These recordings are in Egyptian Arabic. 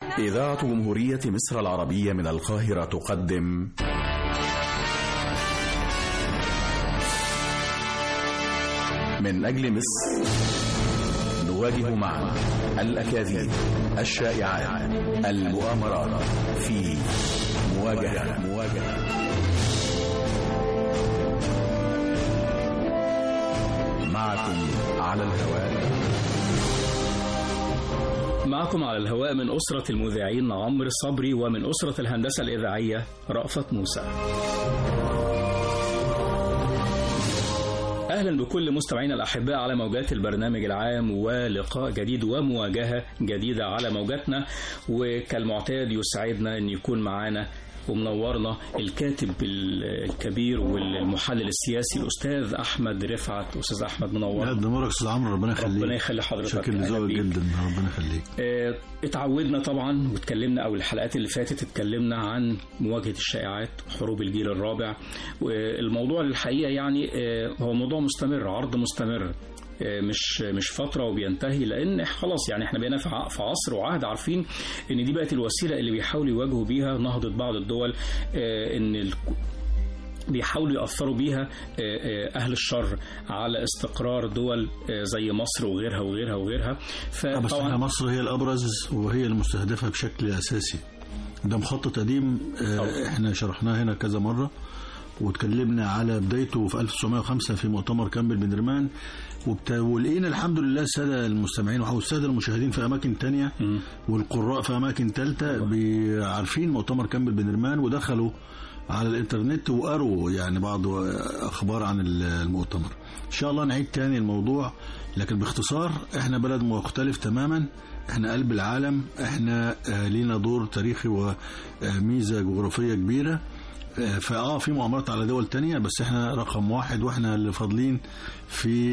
إذاعة جمهورية مصر العربية من القاهرة تقدم من أجل مصر نواجه معا الأكاذيب الشائعات المؤامرات في مواجهة مواجهة معكم على الهواء معكم على الهواء من أسرة المذيعين عمرو صبري ومن أسرة الهندسة الإذاعية رأفت موسى أهلا بكل مستمعينا الأحباء على موجات البرنامج العام ولقاء جديد ومواجهة جديدة على موجاتنا وكالمعتاد يسعدنا أن يكون معنا ومنورنا الكاتب الكبير والمحلل السياسي الاستاذ احمد رفعت استاذ احمد منور لا نورك استاذ عمرو ربنا يخليك ربنا يخلي حضرتك شكل ذوقك جدا ربنا يخليك اه اتعودنا طبعا واتكلمنا او الحلقات اللي فاتت اتكلمنا عن مواجهه الشائعات حروب الجيل الرابع والموضوع الحقيقه يعني اه هو موضوع مستمر عرض مستمر مش مش فتره وبينتهي لان خلاص يعني احنا بقينا في عصر وعهد عارفين ان دي بقت الوسيله اللي بيحاولوا يواجهوا بيها نهضه بعض الدول ان بيحاولوا يأثروا بيها أهل الشر على استقرار دول زي مصر وغيرها وغيرها وغيرها بس احنا مصر هي الأبرز وهي المستهدفة بشكل أساسي ده مخطط قديم احنا شرحناه هنا كذا مرة واتكلمنا على بدايته في 1905 في مؤتمر كامبل بن درمان ولقينا الحمد لله الساده المستمعين او الساده المشاهدين في اماكن تانية والقراء في اماكن ثالثه عارفين مؤتمر كامبل بن درمان ودخلوا على الانترنت وقروا يعني بعض اخبار عن المؤتمر ان شاء الله نعيد تاني الموضوع لكن باختصار احنا بلد مختلف تماما احنا قلب العالم احنا لينا دور تاريخي وميزه جغرافيه كبيره فاه في مؤامرات على دول تانية بس احنا رقم واحد واحنا اللي فاضلين في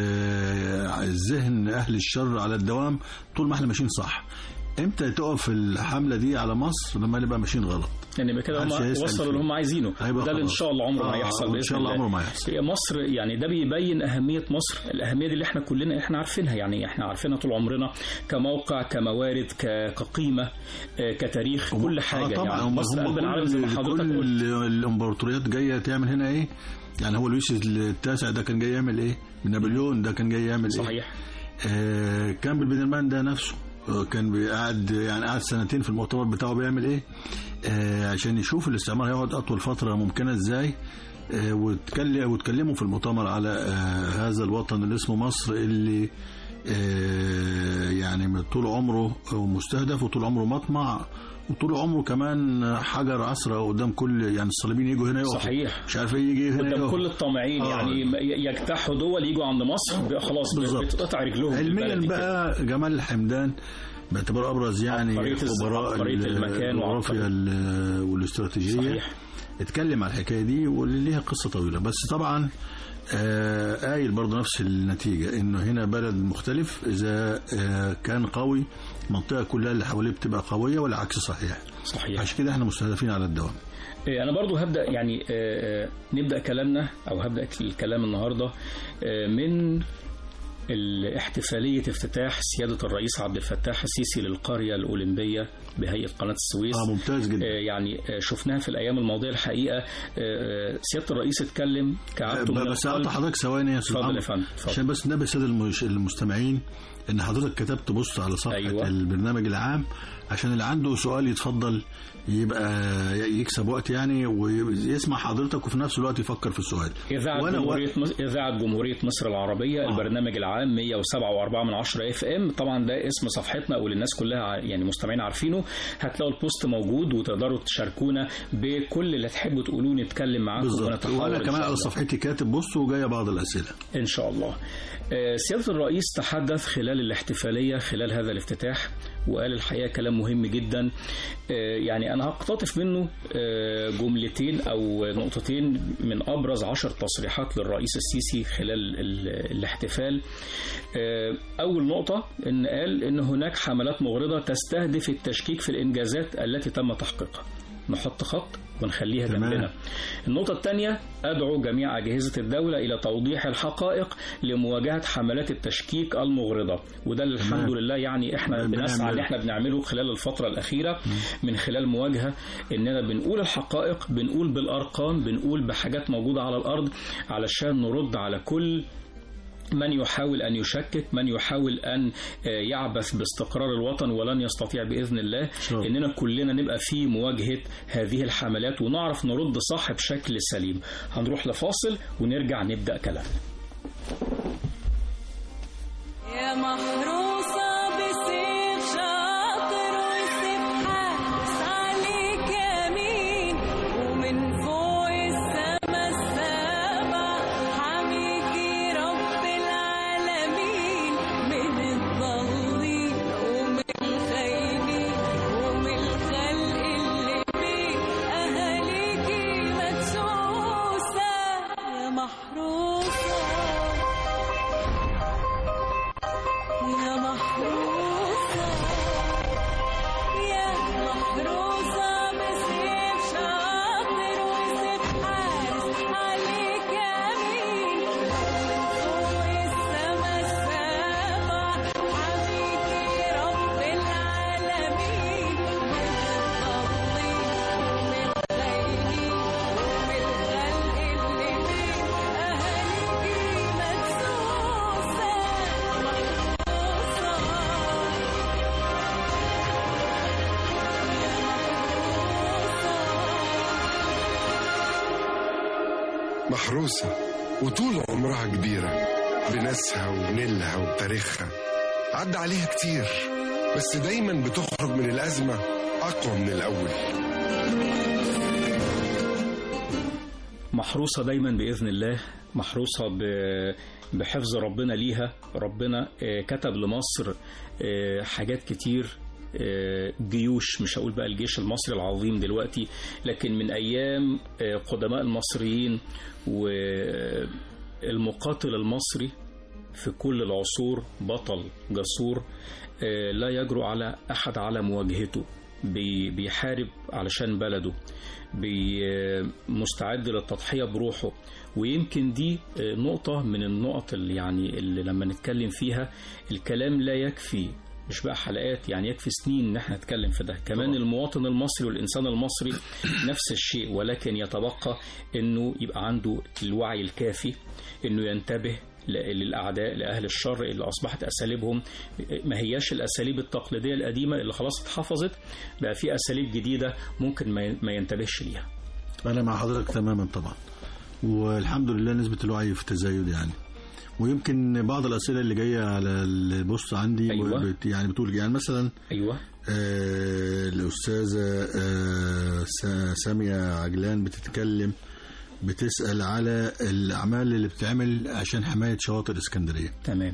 ذهن اهل الشر على الدوام طول ما احنا ماشيين صح امتى تقف الحمله دي على مصر لما نبقى ماشيين غلط يعني بكده هم وصلوا اللي هم عايزينه ده اللي ان شاء الله عمره ما هيحصل باذن ان شاء الله عمره ما هيحصل مصر يعني ده بيبين اهميه مصر الاهميه دي اللي احنا كلنا احنا عارفينها يعني احنا عارفينها طول عمرنا كموقع كموارد كقيمه كتاريخ كل حاجه طبعا يعني مصر قلب العالم زي ما حضرتك كل الامبراطوريات جايه تعمل هنا ايه يعني هو لويس التاسع ده كان جاي يعمل ايه نابليون ده كان جاي يعمل صحيح. ايه صحيح آه كامبل بن ده نفسه كان قاعد يعني قعد سنتين في المؤتمر بتاعه بيعمل ايه آه عشان يشوف الاستعمار هيقعد اطول فتره ممكنه ازاي آه وتكلم وتكلموا في المؤتمر على آه هذا الوطن اللي اسمه مصر اللي آه يعني طول عمره مستهدف وطول عمره مطمع وطول عمره كمان حجر عصرة قدام كل يعني الصليبيين يجوا هنا يقفوا صحيح مش عارف ايه يجي هنا قدام كل الطامعين آه. يعني يجتاحوا دول يجوا عند مصر خلاص بتقطع رجلهم علميا بقى جمال الحمدان باعتبار ابرز يعني خبراء المكان الجغرافيا والاستراتيجيه صحيح. اتكلم على الحكايه دي واللي ليها قصه طويله بس طبعا آه قايل برضه نفس النتيجه انه هنا بلد مختلف اذا آه كان قوي المنطقه كلها اللي حواليه بتبقى قويه والعكس صحيح صحيح عشان كده احنا مستهدفين على الدوام انا برضو هبدا يعني نبدا كلامنا او هبدا الكلام النهارده من الاحتفالية افتتاح سيادة الرئيس عبد الفتاح السيسي للقرية الأولمبية بهيئة قناة السويس آه ممتاز جدا آه يعني شفناها في الأيام الماضية الحقيقة آه سيادة الرئيس اتكلم كعادته من بس أعطى حضرتك ثواني يا أستاذ اتفضل يا فندم عشان بس نبي السادة المستمعين إن حضرتك كتبت بص على صفحة أيوة. البرنامج العام عشان اللي عنده سؤال يتفضل يبقى يكسب وقت يعني ويسمع حضرتك وفي نفس الوقت يفكر في السؤال إذاعة جمهورية مصر إذاعة جمهورية مصر العربية آه. البرنامج العام 107.4 من 10 اف ام طبعا ده اسم صفحتنا والناس كلها يعني مستمعين عارفينه هتلاقوا البوست موجود وتقدروا تشاركونا بكل اللي تحبوا تقولوه نتكلم معاكم بالظبط وانا كمان على صفحتي كاتب بص وجايه بعض الاسئله ان شاء الله سياده الرئيس تحدث خلال الاحتفاليه خلال هذا الافتتاح وقال الحقيقه كلام مهم جدا يعني انا هقتطف منه جملتين او نقطتين من ابرز عشر تصريحات للرئيس السيسي خلال الاحتفال اول نقطه ان قال ان هناك حملات مغرضه تستهدف التشكيك في الانجازات التي تم تحقيقها نحط خط ونخليها تمام. جنبنا النقطة الثانية أدعو جميع أجهزة الدولة إلى توضيح الحقائق لمواجهة حملات التشكيك المغرضة وده اللي الحمد تمام. لله يعني احنا بنعمل. بنسعى ان احنا بنعمله خلال الفترة الأخيرة من خلال مواجهة إننا بنقول الحقائق بنقول بالأرقام بنقول بحاجات موجودة على الأرض علشان نرد على كل من يحاول أن يشكك من يحاول أن آه، يعبث باستقرار الوطن ولن يستطيع بإذن الله شاء الله. إننا كلنا نبقى في مواجهة هذه الحملات ونعرف نرد صح بشكل سليم هنروح لفاصل ونرجع نبدأ كلامنا يا محروسة بسيف شاطر وسيف حارس عليك يمين ومن فوق السما السابع حميكي رب العالمين من الضالين ومن الخاينين ومن الخلق اللي بيه أهاليكي مدسوسة يا محروسة يا محروسة يا محروسة بسيف شاطر وسيف حارس عليك يمين من فوق السما السابع حميكي رب العالمين من الضالين ومن الخاينين ومن الخلق اللي بيه أهاليكي مدسوسة محروسة وطول عمرها كبيرة بناسها ونيلها وتاريخها عدى عليها كتير بس دايما بتخرج من الأزمة أقوى من الأول محروسة دايما بإذن الله محروسة ب- بحفظ ربنا ليها ربنا آه، كتب لمصر آه، حاجات كتير آه، جيوش مش هقول بقى الجيش المصري العظيم دلوقتي لكن من أيام آه، قدماء المصريين والمقاتل المصري في كل العصور بطل جسور آه، لا يجرؤ على أحد على مواجهته بي- بيحارب علشان بلده بي- مستعد للتضحية بروحه ويمكن دي آه، نقطة من النقط اللي يعني اللي لما نتكلم فيها الكلام لا يكفي مش بقى حلقات يعني يكفي سنين ان احنا نتكلم في ده كمان المواطن المصري والانسان المصري نفس الشيء ولكن يتبقى انه يبقى عنده الوعي الكافي انه ينتبه ل- للاعداء لاهل الشر اللي اصبحت اساليبهم ما هياش الاساليب التقليديه القديمه اللي خلاص اتحفظت بقى في اساليب جديده ممكن ما ما ينتبهش ليها انا مع حضرتك تماما طبعا والحمد لله نسبه الوعي في تزايد يعني ويمكن بعض الاسئله اللي جايه على البوست عندي أيوة. بت يعني بتقول يعني مثلا ايوه آه الاستاذه آه سا- ساميه عجلان بتتكلم بتسال على الاعمال اللي بتتعمل عشان حمايه شواطئ الاسكندريه تمام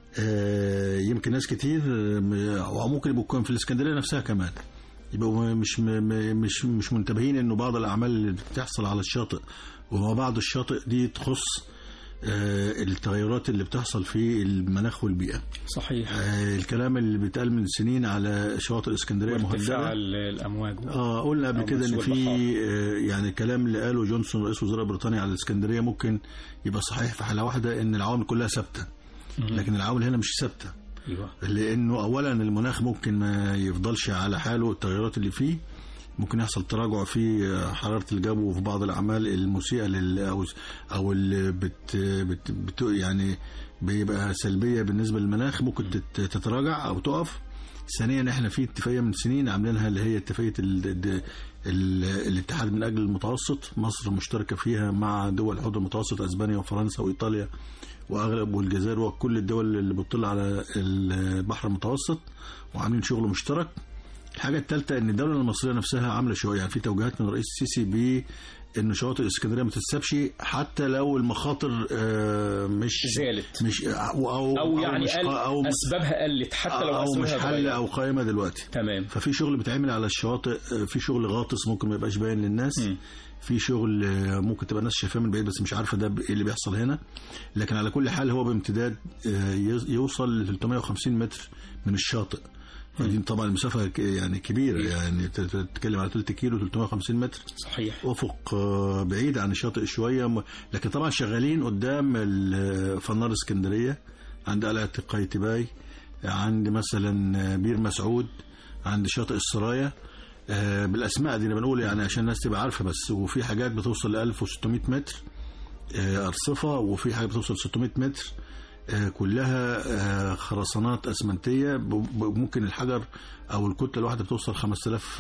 آه، يمكن ناس كتير آه، م- او ممكن يبقوا في الاسكندريه نفسها كمان يبقوا مش م- م- مش مش منتبهين انه بعض الاعمال اللي بتحصل على الشاطئ وما بعض الشاطئ دي تخص آه، التغيرات اللي بتحصل في المناخ والبيئه صحيح آه، الكلام اللي بيتقال من سنين على شواطئ الاسكندريه وارتفاع مهدده ال- الامواج اه قلنا قبل أو كده ان مستوى في البحار. آه، يعني الكلام اللي قاله جونسون رئيس وزراء بريطانيا على الاسكندريه ممكن يبقى صحيح في حاله واحده ان العوامل كلها ثابته لكن العوامل هنا مش ثابته ايوه لانه اولا المناخ ممكن ما يفضلش على حاله التغيرات اللي فيه ممكن يحصل تراجع في حراره الجو وفي بعض الاعمال المسيئه لل او او اللي بت بت بت يعني بيبقى سلبيه بالنسبه للمناخ ممكن تت- تتراجع او تقف ثانيا احنا في اتفاقيه من سنين عاملينها اللي هي اتفاقيه ال ال ال الاتحاد من اجل المتوسط مصر مشتركه فيها مع دول الحوض المتوسط اسبانيا وفرنسا وايطاليا واغلب والجزائر وكل الدول اللي بتطل على البحر المتوسط وعاملين شغل مشترك الحاجه الثالثه ان الدوله المصريه نفسها عامله شويه يعني في توجيهات من الرئيس السيسي ب ان شواطئ الاسكندريه ما تتسابش حتى لو المخاطر آه، مش زالت. مش او او, او يعني مش قل او اسبابها قلت حتى لو او مش اسبابها حل اتغيرت. او قائمه دلوقتي تمام ففي شغل بيتعمل على الشواطئ آه، في شغل غاطس ممكن ما يبقاش باين للناس مم. في شغل آه، ممكن تبقى الناس شايفاه من بعيد بس مش عارفه ده ايه اللي بيحصل هنا لكن على كل حال هو بامتداد آه، يز- يوصل ل 350 متر من الشاطئ فدي طبعا المسافه ك- يعني كبيره يعني ت- ت- تتكلم على 3 كيلو 350 متر صحيح افق آه، بعيد عن الشاطئ شويه م- لكن طبعا شغالين قدام ال- فنار اسكندريه عند قلعه قايتباي عند مثلا آه، بير مسعود عند شاطئ السرايا آه، بالاسماء دي انا بنقول يعني عشان الناس تبقى عارفه بس وفي حاجات بتوصل ل 1600 متر آه، ارصفه وفي حاجه بتوصل 600 متر آه، كلها آه، خرسانات اسمنتيه ب- ب- ممكن الحجر او الكتله الواحده بتوصل 5000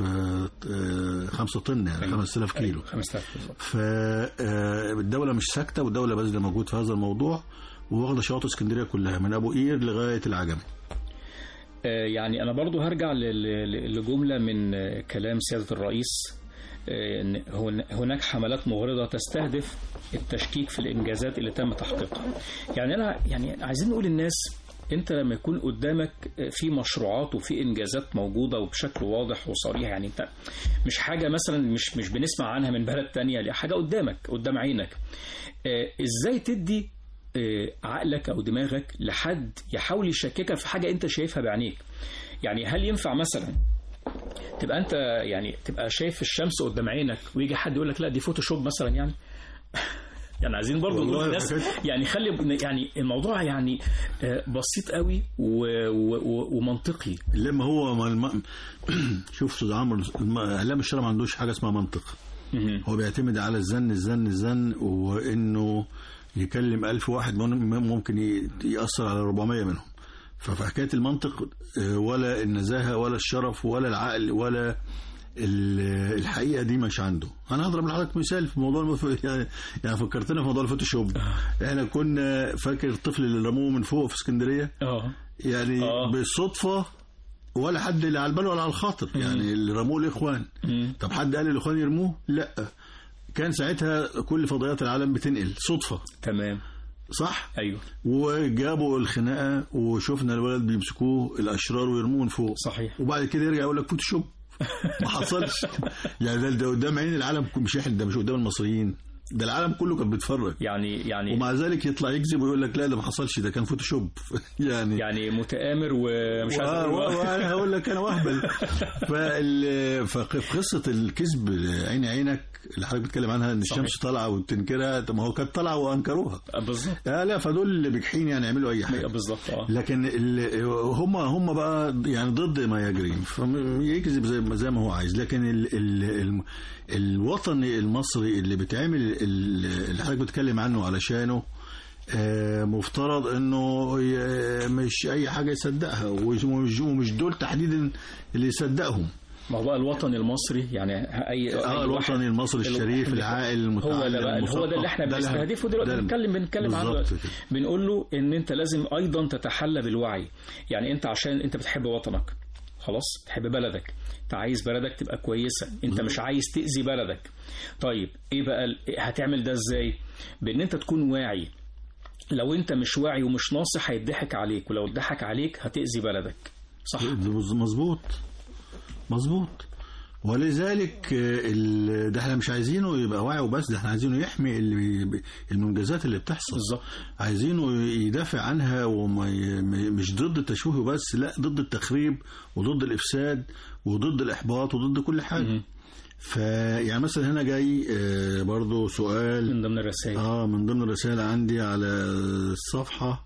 5 طن يعني 5000 كيلو 5000 بالظبط فالدولة مش ساكتة والدولة باذلة موجود في هذا الموضوع وواخدة شواطئ اسكندرية كلها من أبو قير لغاية العجمي آه، يعني أنا برضو هرجع ل- ل- لجملة من آه، كلام سيادة الرئيس آه، إن هن- هناك حملات مغرضة تستهدف التشكيك في الإنجازات اللي تم تحقيقها يعني أنا يعني عايزين نقول للناس أنت لما يكون قدامك آه، في مشروعات وفي إنجازات موجودة وبشكل واضح وصريح يعني أنت مش حاجة مثلا مش مش بنسمع عنها من بلد تانية لا حاجة قدامك قدام عينك آه، إزاي تدي آه، عقلك او دماغك لحد يحاول يشككك في حاجه انت شايفها بعينيك يعني هل ينفع مثلا تبقى انت يعني تبقى شايف الشمس قدام عينك ويجي حد يقول لك لا دي فوتوشوب مثلا يعني يعني عايزين برضه والله نقول للناس حاجات- يعني خلي يعني الموضوع يعني آه، بسيط قوي و- و- و- ومنطقي لما هو ما الم... شوف استاذ عمرو الم- اعلام الشارع ما عندوش حاجه اسمها منطق مهم. هو بيعتمد على الزن الزن الزن وانه يكلم ألف واحد من- ممكن ي- يأثر على 400 منهم ففي حكايه المنطق آه، ولا النزاهه ولا الشرف ولا العقل ولا ال- الحقيقه دي مش عنده انا هضرب لحضرتك مثال في موضوع المف... يعني يعني فكرتنا في موضوع الفوتوشوب احنا كنا فاكر الطفل اللي رموه من فوق في اسكندريه اه يعني آه. بالصدفه ولا حد اللي على البال ولا على الخاطر يعني اللي رموه الاخوان مم. طب حد قال الاخوان يرموه لا كان ساعتها كل فضائيات العالم بتنقل صدفه تمام صح ايوه وجابوا الخناقه وشفنا الولد بيمسكوه الاشرار ويرموه من فوق صحيح وبعد كده يرجع يقول لك فوتوشوب ما حصلش يعني ده, ده قدام عين العالم مش احنا ده مش قدام المصريين ده العالم كله كان بيتفرج يعني يعني ومع ذلك يطلع يكذب ويقول لك لا ده ما حصلش ده كان فوتوشوب يعني يعني متآمر ومش عايز و- أقول و- وانا هقول لك انا وهبل فال- ففي قصه الكذب عين عينك اللي حضرتك بتتكلم عنها ان صحيح. الشمس طالعه وبتنكرها طب ما هو كانت طالعه وانكروها بالظبط لا لا فدول اللي بجحين يعني يعملوا اي حاجه بالظبط اه لكن ال- هم هم بقى يعني ضد ما يجري فيكذب زي ما زي ما هو عايز لكن ال ال ال الوطن المصري اللي بتعمل ال- اللي حضرتك بتتكلم عنه علشانه آه، مفترض انه ي- مش اي حاجه يصدقها ومش ومش دول تحديدا اللي يصدقهم ما هو بقى الوطن المصري يعني اي اه أي الوطن واحد- المصري الشريف الواحد- العاقل هو المتعلم ده بقى هو ده اللي احنا المثقف. ده بنستهدفه دلوقتي ده- بنتكلم بنتكلم عنه بالظبط دلوقتي. كده. بنقول له ان انت لازم ايضا تتحلى بالوعي يعني انت عشان انت بتحب وطنك خلاص تحب بلدك انت عايز بلدك تبقى كويسه انت مش عايز تاذي بلدك طيب ايه بقى ال- هتعمل ده ازاي بان انت تكون واعي لو انت مش واعي ومش ناصح هيضحك عليك ولو اتضحك عليك هتاذي بلدك صح مظبوط مظبوط ولذلك آه، ال- ده احنا مش عايزينه يبقى واعي وبس ده احنا عايزينه يحمي اللي بي- المنجزات اللي بتحصل بالظبط عايزينه يدافع عنها وما ي- م- مش ضد التشويه بس لا ضد التخريب وضد الافساد وضد الاحباط وضد كل حاجه فيعني مثلا هنا جاي آه، برضو سؤال من ضمن الرسائل اه من ضمن الرسائل عندي على الصفحة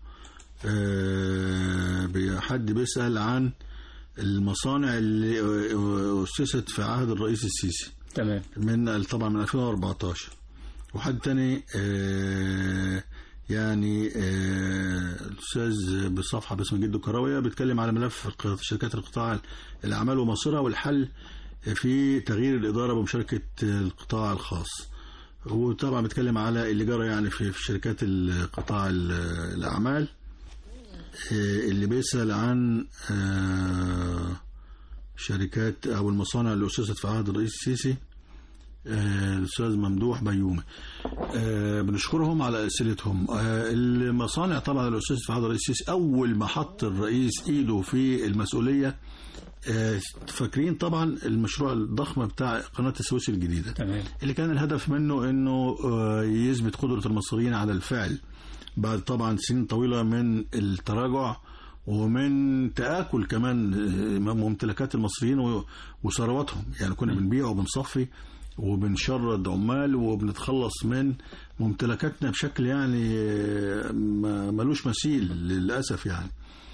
آه بي- حد بيسأل عن المصانع اللي آه، أسست في عهد الرئيس السيسي تمام من طبعا من 2014 وحد تاني آه يعني آه، الأستاذ بصفحة باسم جدو كراوية بيتكلم على ملف الق- شركات القطاع الأعمال ومصيرها والحل في تغيير الإدارة بمشاركة القطاع الخاص وطبعا بيتكلم على اللي جرى يعني في في شركات القطاع ال- الأعمال آه، اللي بيسأل عن آه، شركات أو المصانع اللي أسست في عهد الرئيس السيسي آه، الأستاذ ممدوح بيومي آه، بنشكرهم على أسئلتهم آه، المصانع طبعا اللي أسست في عهد الرئيس السيسي أول ما حط الرئيس إيده في المسؤولية آه، فاكرين طبعا المشروع الضخم بتاع قناة السويس الجديدة تمام اللي كان الهدف منه انه آه، يثبت قدرة المصريين على الفعل بعد طبعا سنين طويلة من التراجع ومن تآكل كمان آه، ممتلكات المصريين و- وثرواتهم يعني كنا بنبيع وبنصفي وبنشرد عمال وبنتخلص من ممتلكاتنا بشكل يعني آه، ما- ملوش مثيل للأسف يعني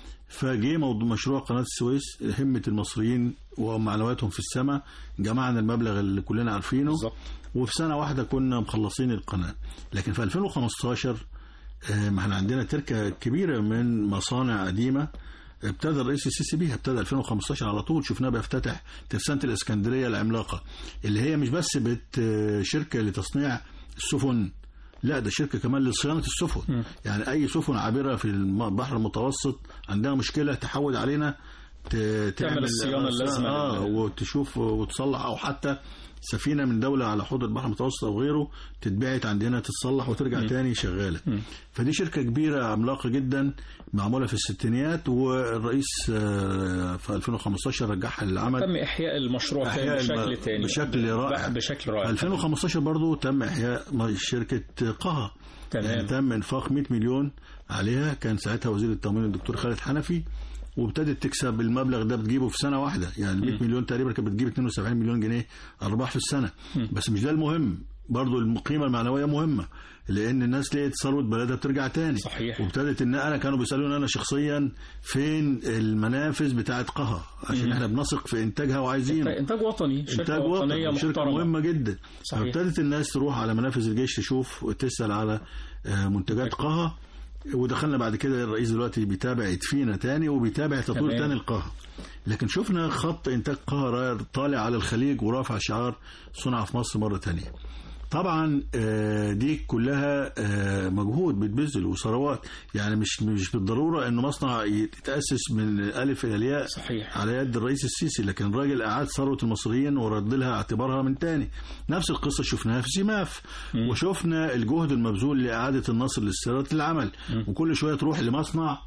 فجه موضوع مشروع قناة السويس همة المصريين ومعنوياتهم في السماء جمعنا المبلغ اللي كلنا عارفينه بالظبط وفي سنة واحدة كنا مخلصين القناة لكن في 2015 آه، ما احنا عندنا تركة كبيرة من مصانع قديمة ابتدى الرئيس السيسي بيها ابتدى 2015 على طول شفناه بيفتتح ترسانة الاسكندرية العملاقة اللي هي مش بس بت آه، شركة لتصنيع السفن لا ده شركة كمان لصيانة السفن يعني أي سفن عابرة في الم- البحر المتوسط عندها مشكلة تحود علينا ت- تعمل الصيانة اللازمة آه لل- وتشوف وتصلح أو حتى سفينة من دولة على حوض البحر المتوسط أو غيره تتبعت عندنا تتصلح وترجع تاني شغالة فدي شركة كبيرة عملاقة جدا معمولة في الستينيات والرئيس آه، في 2015 رجعها للعمل تم احياء المشروع تاني إحياء بشكل الم- تاني بشكل رائع. بشكل رائع 2015 برضو تم إحياء م- شركة قها تمام. يعني تم إنفاق 100 مليون عليها كان ساعتها وزير التموين الدكتور خالد حنفي وابتدت تكسب المبلغ ده بتجيبه في سنة واحدة يعني 100 مليون تقريبا كانت بتجيب 72 مليون جنيه أرباح في السنة بس مش ده المهم برضو القيمة المعنوية مهمة لأن الناس لقيت ثروة بلدها بترجع تاني صحيح. وابتدت ان انا كانوا بيسالوني انا شخصيا فين المنافذ بتاعت قها عشان احنا بنثق في انتاجها وعايزينه انتاج وطني شركه انتاج وطنيه وطني شركه محترمه مهمه جدا صحيح. فابتدت الناس تروح على منافذ الجيش تشوف وتسال على آه، منتجات قها ودخلنا بعد كده الرئيس دلوقتي بيتابع يدفينا تاني وبيتابع تطوير تمام. تاني القها لكن شفنا خط انتاج قها را- طالع على الخليج ورافع شعار صنع في مصر مره تانية طبعا آه، دي كلها آه، مجهود بتبذل وثروات يعني مش مش بالضروره انه مصنع يتاسس من الالف الى الياء صحيح. على يد الرئيس السيسي لكن الراجل اعاد ثروه المصريين ورد لها اعتبارها من تاني نفس القصه شفناها في سيماف وشفنا الجهد المبذول لاعاده النصر لاستيراد العمل وكل شويه تروح لمصنع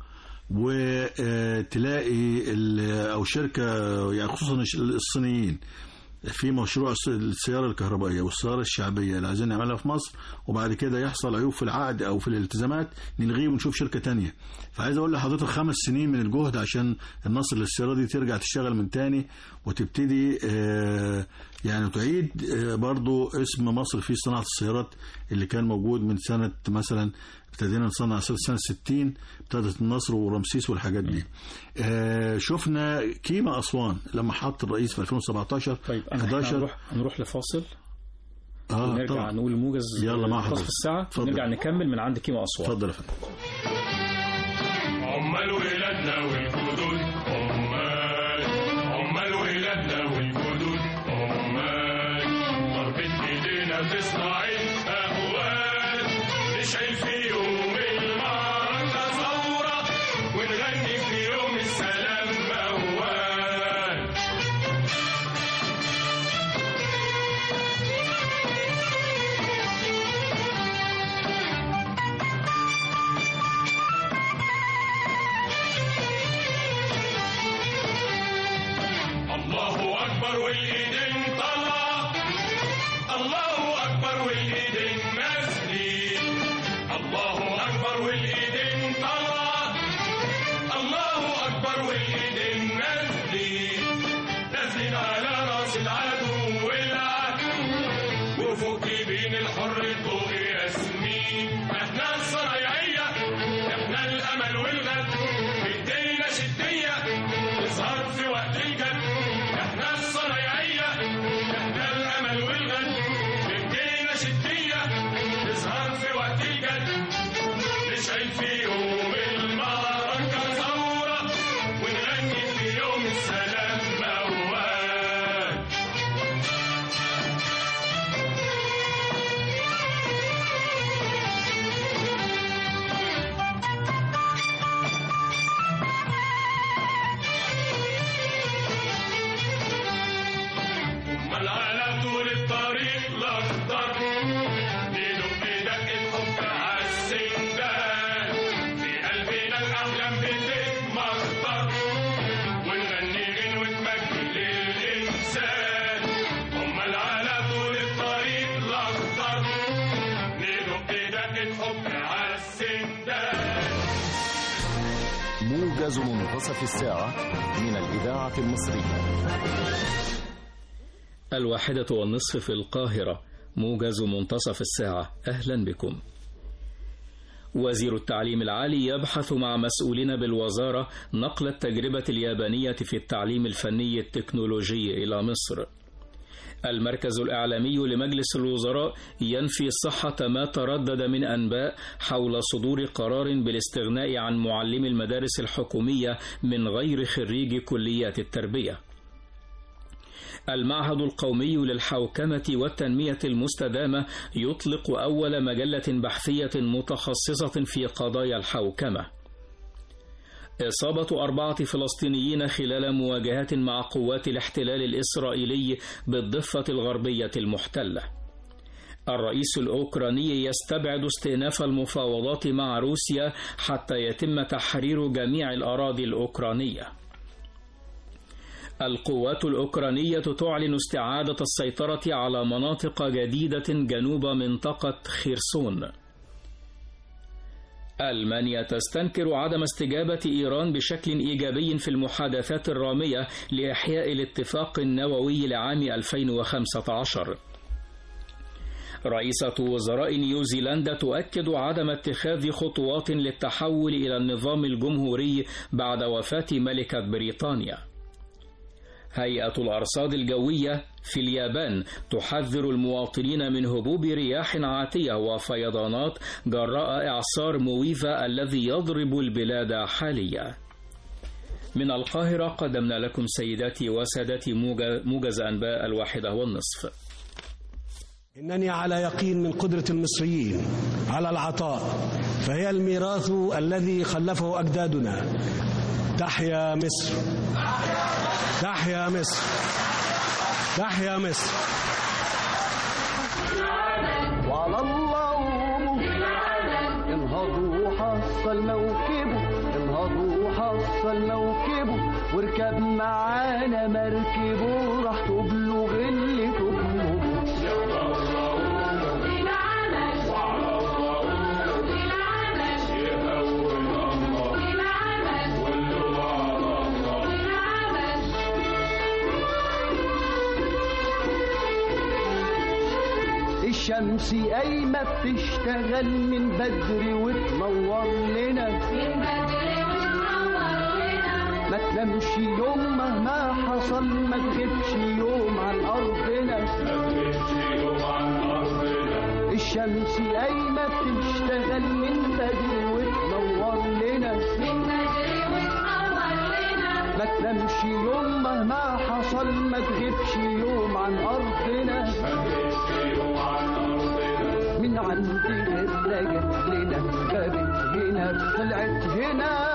وتلاقي او شركه يعني خصوصا الصينيين في مشروع الس- السيارة الكهربائية والسيارة الشعبية اللي عايزين نعملها في مصر وبعد كده يحصل عيوب في العقد أو في الالتزامات نلغيه ونشوف شركة تانية فعايز أقول لحضرتك خمس سنين من الجهد عشان النصر للسيارة دي ترجع تشتغل من تاني وتبتدي آه، يعني تعيد آه، برضو اسم مصر في صناعة السيارات اللي كان موجود من سنة مثلا ابتدينا نصنع سنة سنة 60 ابتدت النصر ورمسيس والحاجات دي آه، شفنا كيما أسوان لما حط الرئيس في 2017 طيب انا 11 11 هنروح هنروح لفاصل اه ونرجع طبعا نقول موجز يلا مع نصف حضرتك. الساعه اتفضل. ونرجع نكمل من عند كيما اسوان اتفضل يا فندم عمال ولادنا والجدود عمال عمال ولادنا والجدود عمال ضربة ايدينا تصنع الاهوال نشعل في يوم المعركة ثورة ونغني في يوم السلام موال الله اكبر والايدين طلع الله اكبر والايدين نازلين الله اكبر والايدين طلع الله اكبر والايدين نازلين نازلين على راس العدو والعدو وفوق بين الحر طوق ياسمين احنا الصنايعية احنا الامل والغد بايدينا شدية تظهر في وقت الجد احنا الصنايعية احنا الامل والغد بايدينا شدية تظهر في وقت الجد نشعل في يوم المعركة ثورة ونغني في يوم السلام موال امال على طول الطريق الاخضر ندق دق الحب عالسندان في قلبنا الاحلام بتتمخضر ونغني غنوة مجد للانسان امال على طول الطريق الاخضر ندق دق الحب عالسندان موجز موجز منتصف الساعة من الإذاعة المصرية الواحدة والنصف في القاهرة موجز منتصف الساعة أهلا بكم وزير التعليم العالي يبحث مع مسؤولين بالوزارة نقل التجربة اليابانية في التعليم الفني التكنولوجي إلى مصر المركز الإعلامي لمجلس الوزراء ينفي صحة ما تردد من أنباء حول صدور قرار بالاستغناء عن معلمي المدارس الحكومية من غير خريج كليات التربية المعهد القومي للحوكمة والتنمية المستدامة يطلق أول مجلة بحثية متخصصة في قضايا الحوكمة. إصابة أربعة فلسطينيين خلال مواجهات مع قوات الاحتلال الإسرائيلي بالضفة الغربية المحتلة. الرئيس الأوكراني يستبعد استئناف المفاوضات مع روسيا حتى يتم تحرير جميع الأراضي الأوكرانية. القوات الأوكرانية تعلن استعادة السيطرة على مناطق جديدة جنوب منطقة خيرسون. ألمانيا تستنكر عدم استجابة إيران بشكل إيجابي في المحادثات الرامية لإحياء الاتفاق النووي لعام 2015. رئيسة وزراء نيوزيلندا تؤكد عدم اتخاذ خطوات للتحول إلى النظام الجمهوري بعد وفاة ملكة بريطانيا. هيئة الأرصاد الجوية في اليابان تحذر المواطنين من هبوب رياح عاتية وفيضانات جراء إعصار مويفا الذي يضرب البلاد حاليا. من القاهرة قدمنا لكم سيداتي وسادتي موجز أنباء الواحدة والنصف. إنني على يقين من قدرة المصريين على العطاء فهي الميراث الذي خلفه أجدادنا تحيا مصر تحيا مصر تحيا مصر وعلى الله انهضوا حصل موكبه انهضوا حصل موكبه واركب معانا مركبه راح تبلغ اللي تطلبه الشمس قايمة بتشتغل من بدري وتنور لنا ما تنامش يوم مهما حصل ما تغيبش يوم عن أرضنا الشمس قايمة بتشتغل من بدري وتنور لنا ما تنامش يوم مهما حصل ما تغيبش يوم عن أرضنا من عندنا اتجت لنا غابت هنا طلعت هنا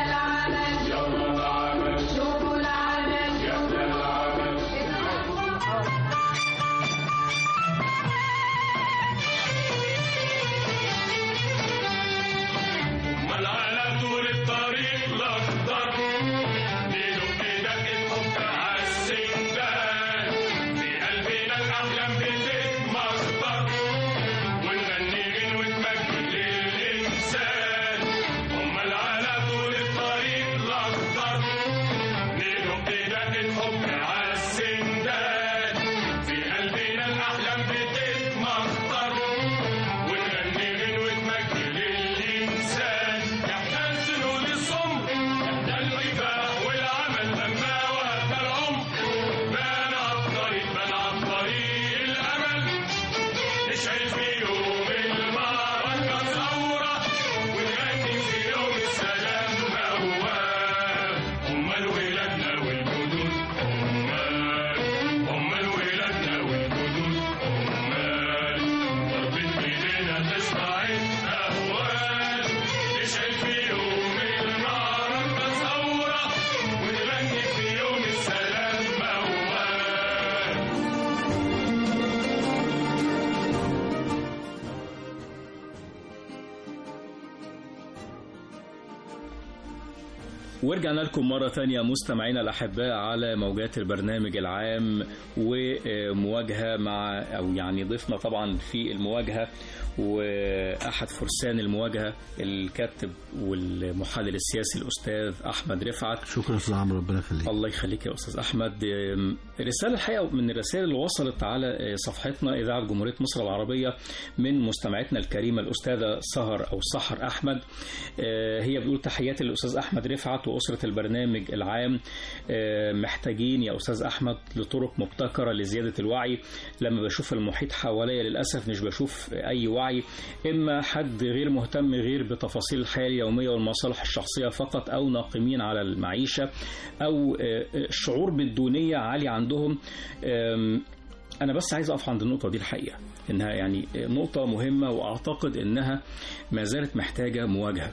امال على طول الطريق الاخضر ندق دقة حب عالسندان في قلبنا الاحلام بتتمخضر ونغني غنوة مجد للانسان امال على ورجعنا لكم مرة تانية مستمعينا الأحباء على موجات البرنامج العام ومواجهة مع أو يعني ضيفنا طبعا في المواجهة وأحد فرسان المواجهة الكاتب والمحلل السياسي الأستاذ أحمد رفعت شكرا استاذ عمرو ربنا يخليك الله يخليك يا أستاذ أحمد أم، رسالة الحقيقة من الرسائل اللي وصلت على أه، صفحتنا إذاعة جمهورية مصر العربية من مستمعتنا الكريمة الأستاذة سهر أو سحر أحمد أه، هي بتقول تحياتي للأستاذ أحمد رفعت وأسرة البرنامج العام أه، محتاجين يا أستاذ أحمد لطرق مبتكرة لزيادة الوعي لما بشوف المحيط حواليا للأسف مش بشوف أي وعي إما حد غير مهتم غير بتفاصيل الحياة اليومية والمصالح الشخصية فقط أو ناقمين على المعيشة أو آه، آه، شعور بالدونية عالي عندهم آم، أنا بس عايز أقف عند النقطة دي الحقيقة إنها يعني نقطة مهمة وأعتقد إنها ما زالت محتاجة مواجهة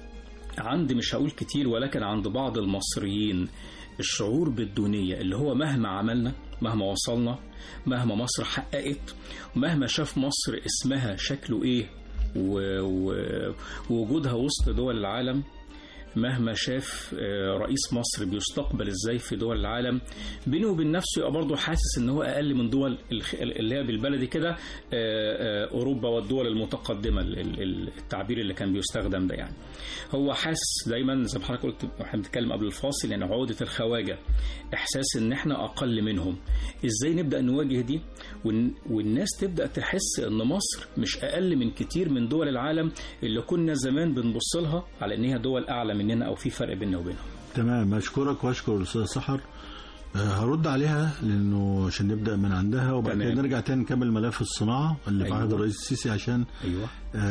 عند مش هقول كتير ولكن عند بعض المصريين الشعور بالدونية اللي هو مهما عملنا مهما وصلنا مهما مصر حققت ومهما شاف مصر اسمها شكله ايه و- و- ووجودها وسط دول العالم مهما شاف آه، رئيس مصر بيستقبل ازاي في دول العالم بينه وبين نفسه يبقى برضه حاسس ان هو اقل من دول الخ- اللي هي بالبلدي كده آه، آه، اوروبا والدول المتقدمه ال- ال- التعبير اللي كان بيستخدم ده يعني هو حاسس دايما زي ما حضرتك قلت واحنا بنتكلم قبل الفاصل يعني عقده الخواجه احساس ان احنا اقل منهم ازاي نبدا نواجه دي والن- والناس تبدا تحس ان مصر مش اقل من كتير من دول العالم اللي كنا زمان بنبص لها على ان هي دول اعلى مننا او في فرق بيننا وبينهم تمام اشكرك واشكر الاستاذ سحر آه، هرد عليها لانه عشان نبدا من عندها وبعد تمام. كده نرجع تاني نكمل ملف الصناعه اللي في أيوة. عهد الرئيس السيسي عشان ايوه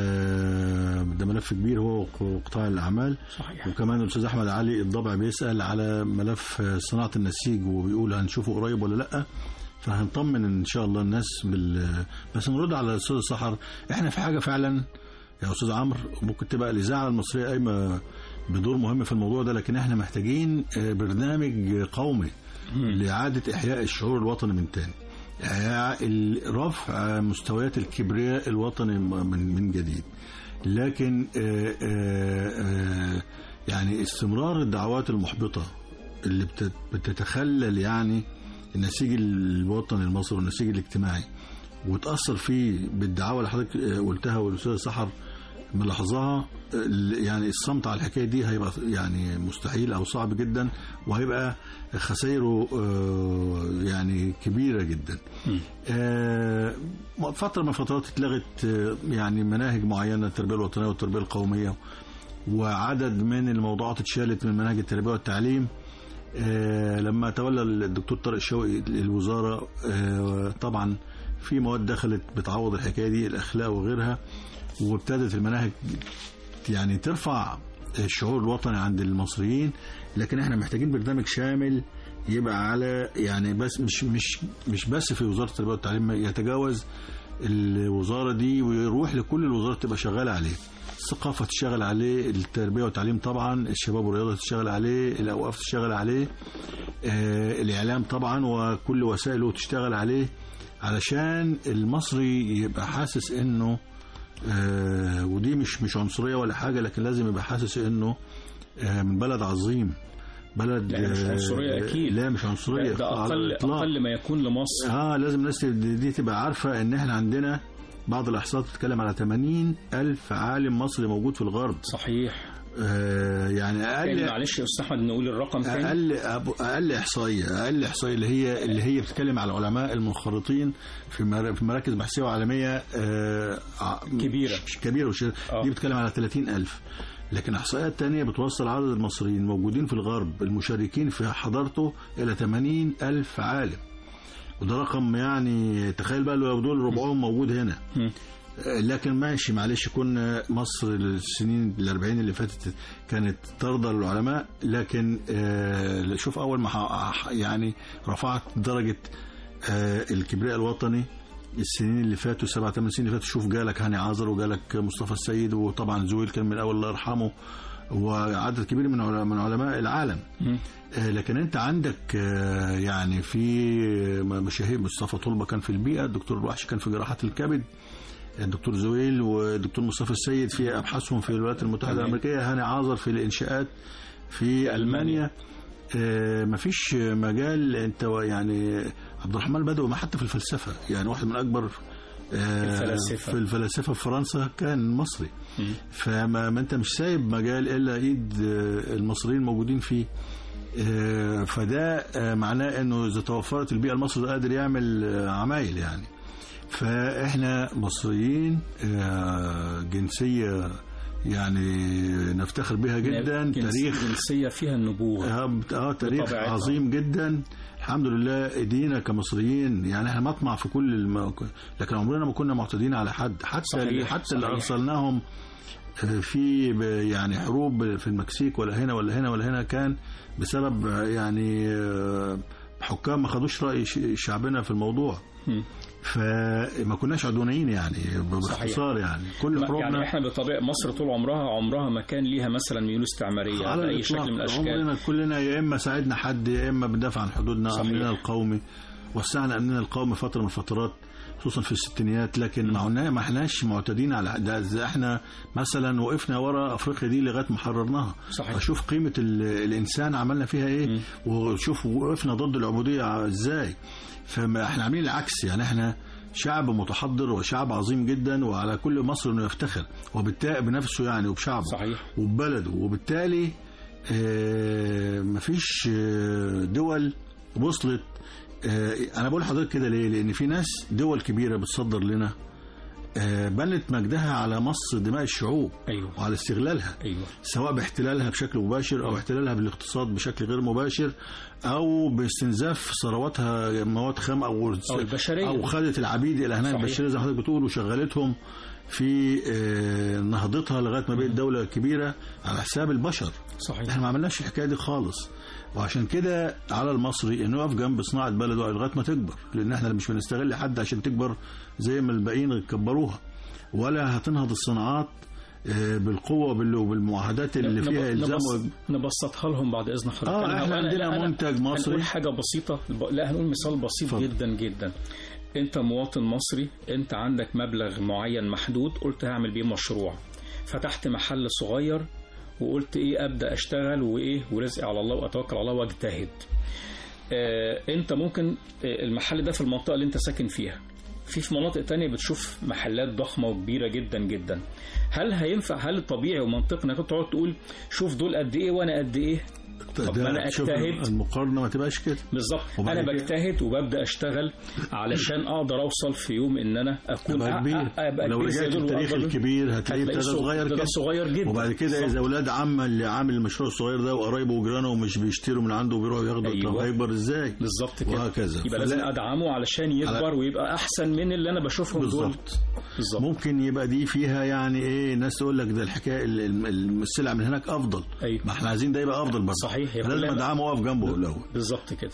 آه، ده ملف كبير هو وقطاع الاعمال صحيح وكمان الاستاذ احمد علي الضبع بيسال على ملف آه، صناعه النسيج وبيقول هنشوفه قريب ولا لا فهنطمن ان شاء الله الناس بال بس نرد على الاستاذ سحر احنا في حاجه فعلا يا استاذ عمرو ممكن تبقى الاذاعه المصريه قايمه بدور مهم في الموضوع ده لكن احنا محتاجين آه، برنامج قومي لاعاده احياء الشعور الوطني من تاني إحياء ال- رفع مستويات الكبرياء الوطني من من جديد لكن آه، آه، آه، يعني استمرار الدعوات المحبطة اللي بت- بتتخلل يعني النسيج الوطني المصري والنسيج الاجتماعي وتأثر فيه بالدعاوى اللي حضرتك آه، قلتها والأستاذ سحر ملاحظاها ال- يعني الصمت على الحكاية دي هيبقى يعني مستحيل أو صعب جدا وهيبقى خسائره آه، يعني كبيرة جدا آه، فترة من فترات اتلغت آه، يعني مناهج معينة التربية الوطنية والتربية القومية وعدد من الموضوعات اتشالت من مناهج التربية والتعليم آه، لما تولى الدكتور طارق شوقي الوزارة آه، طبعا في مواد دخلت بتعوض الحكاية دي الأخلاق وغيرها وابتدت المناهج يعني ترفع الشعور الوطني عند المصريين لكن احنا محتاجين برنامج شامل يبقى على يعني بس مش مش مش بس في وزاره التربيه والتعليم يتجاوز الوزاره دي ويروح لكل الوزارات تبقى شغاله عليه الثقافه تشتغل عليه التربيه والتعليم طبعا الشباب والرياضه تشتغل عليه الاوقاف تشتغل عليه آه الاعلام طبعا وكل وسائله تشتغل عليه علشان المصري يبقى حاسس انه آه ودي مش مش عنصريه ولا حاجه لكن لازم يبقى حاسس انه آه من بلد عظيم بلد لا مش آه، عنصرية أكيد لا مش عنصريه ده على أقل الإطلاق. أقل ما يكون لمصر اه لازم الناس دي دي تبقى عارفه ان احنا عندنا بعض الاحصاءات بتتكلم على 80 الف عالم مصري موجود في الغرب صحيح آه يعني تاني اقل معلش يا أستاذ أحمد نقول الرقم تاني اقل أب- اقل احصائيه اقل احصائيه اللي هي اللي هي بتتكلم على العلماء المنخرطين في مر- في مراكز بحثيه وعالميه آه ع- كبيرة. ش- كبيره وش... آه. دي بتتكلم على 30 الف لكن احصائيات تانية بتوصل عدد المصريين الموجودين في الغرب المشاركين في حضارته الى 80 الف عالم وده رقم يعني تخيل بقى لو دول ربعهم موجود هنا مم. لكن ماشي معلش كنا مصر السنين الأربعين اللي فاتت كانت ترضى للعلماء لكن آه، شوف أول ما ح- يعني رفعت درجة آه، الكبرياء الوطني السنين اللي فاتوا سبع ثمان سنين اللي فاتوا شوف جالك هاني عازر وجالك مصطفى السيد وطبعا زويل كان من الأول الله يرحمه وعدد كبير من علماء من علماء العالم مم. آه، لكن انت عندك آه، يعني في مشاهير مصطفى طلبه كان في البيئه الدكتور الوحش كان في جراحه الكبد الدكتور زويل والدكتور مصطفى السيد في ابحاثهم في الولايات المتحده تمام. الامريكيه هاني عازر في الانشاءات في المانيا آه، مفيش مجال انت و- يعني عبد الرحمن بدوي ما حتى في الفلسفه يعني واحد من اكبر آه، الفلاسفة. في الفلاسفه في فرنسا كان مصري فما ما انت مش سايب مجال الا ايد آه، المصريين موجودين فيه آه، فده آه، معناه انه اذا توفرت البيئه المصري ده قادر يعمل آه، عمايل يعني فاحنا مصريين آه، جنسيه يعني نفتخر بها جدا جنس- تاريخ جنسيه فيها النبوغ اه آه، تاريخ بطبيعتها. عظيم جدا الحمد لله ايدينا كمصريين يعني احنا مطمع في كل الم... لكن عمرنا ما كنا معتدين على حد حتى صحيح، حتى اللي صحيح. ارسلناهم آه، في ب- يعني حروب في المكسيك ولا هنا ولا هنا ولا هنا كان بسبب آه، يعني آه، حكام ما خدوش راي ش- شعبنا في الموضوع مم. فما كناش عدوانيين يعني باختصار يعني كل ما- حروبنا يعني احنا بطبيعه مصر طول عمرها عمرها ما كان ليها مثلا ميول استعماريه على باي الإطلاق. شكل من الاشكال عمرنا كلنا يا اما ساعدنا حد يا اما بندافع عن حدودنا صحيح. امننا القومي وسعنا امننا القومي فتره من الفترات خصوصا في الستينيات لكن ما عنا ما احناش معتدين على ده ده احنا مثلا وقفنا ورا افريقيا دي لغايه ما حررناها صحيح. فشوف قيمه ال- الانسان عملنا فيها ايه وشوف وقفنا ضد العبوديه ازاي فما احنا عاملين العكس يعني احنا شعب متحضر وشعب عظيم جدا وعلى كل مصر انه يفتخر وبالتالي بنفسه يعني وبشعبه صحيح وببلده وبالتالي آه، مفيش آه، دول وصلت آه، انا بقول لحضرتك كده ليه لان في ناس دول كبيره بتصدر لنا آه، بنت مجدها على مص دماء الشعوب ايوه وعلى استغلالها ايوه سواء باحتلالها بشكل مباشر او احتلالها بالاقتصاد بشكل غير مباشر او باستنزاف ثرواتها مواد خام او أو البشرية. او خدت العبيد الى هناك صحيح. البشريه زي ما حضرتك بتقول وشغلتهم في آه، نهضتها لغايه ما بقت دوله كبيره على حساب البشر صحيح احنا ما عملناش الحكايه دي خالص وعشان كده على المصري انه يقف جنب صناعه بلده لغايه ما تكبر لان احنا مش بنستغل حد عشان تكبر زي ما الباقيين كبروها ولا هتنهض الصناعات آه، بالقوه وبال- وبالمعاهدات اللي نب- فيها الزام نبسط- و- نبسطها لهم بعد اذن حضرتك اه أنا- احنا أنا- عندنا أنا- منتج مصري هنقول حاجه بسيطه لا هنقول مثال بسيط اتفضل. جدا جدا انت مواطن مصري انت عندك مبلغ معين محدود قلت هعمل بيه مشروع فتحت محل صغير وقلت ايه ابدا اشتغل وايه ورزقي على الله واتوكل على الله واجتهد آه انت ممكن آه المحل ده في المنطقه اللي انت ساكن فيها في في مناطق تانية بتشوف محلات ضخمة وكبيرة جدا جدا هل هينفع هل طبيعي ومنطقي انك تقعد تقول شوف دول قد ايه وانا قد ايه طب ده ما انا شوف اجتهد المقارنه ما تبقاش كده بالظبط وبعد انا كده- بجتهد وببدا اشتغل علشان اقدر اوصل في يوم ان انا اكون ابقى أ- كبير أ- ابقى لو كبير زي رجعت دول التاريخ وأكبر. الكبير هتلاقيه هتلاقيه ابتدى صغ- صغير ابتدى كده صغير جدا وبعد كده بالظبط. اذا اولاد عم اللي عامل المشروع الصغير ده وقرايبه وجيرانه ومش بيشتروا من عنده وبيروحوا ياخدوا أيوة. طب هيكبر ازاي بالظبط كده وهكذا يبقى لازم فلا- ادعمه علشان يكبر على- ويبقى احسن من اللي انا بشوفهم دول بالظبط بالظبط ممكن يبقى دي فيها يعني ايه ناس تقول لك ده الحكايه ال- ال- السلع من هناك افضل أيوة. ما احنا عايزين ده يبقى افضل برضه صحيح، هي لازم كلها- ادعمه واقف جنبه الاول بالظبط كده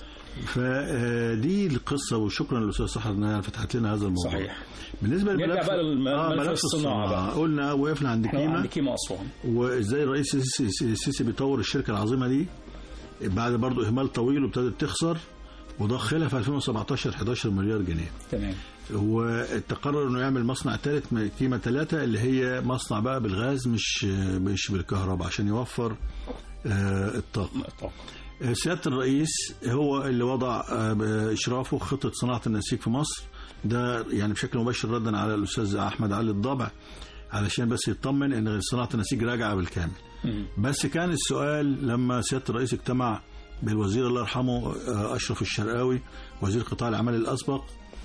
فدي القصه وشكرا للاستاذ سحر انها فتحت لنا هذا الموضوع صحيح بالنسه نرجع للملف بقى للم- آه ملف ملف الصناعة بقى. قلنا وقفنا عند احنا كيما عند كيما اسوان وازاي الرئيس السيسي السيسي بيطور الشركه العظيمه دي بعد برضو اهمال طويل وابتدت تخسر وضخلها في 2017 11 مليار جنيه تمام وتقرر انه يعمل مصنع ثالث م- كيما ثلاثة اللي هي مصنع بقى بالغاز مش مش بالكهرباء عشان يوفر آه، الطاقه طب. آه، سياده الرئيس هو اللي وضع آه، باشرافه خطه صناعه النسيج في مصر ده يعني بشكل مباشر ردا على الاستاذ احمد علي الضبع علشان بس يطمن ان صناعه النسيج راجعه بالكامل مم. بس كان السؤال لما سياده الرئيس اجتمع بالوزير الله يرحمه آه، اشرف الشرقاوي وزير قطاع الاعمال الاسبق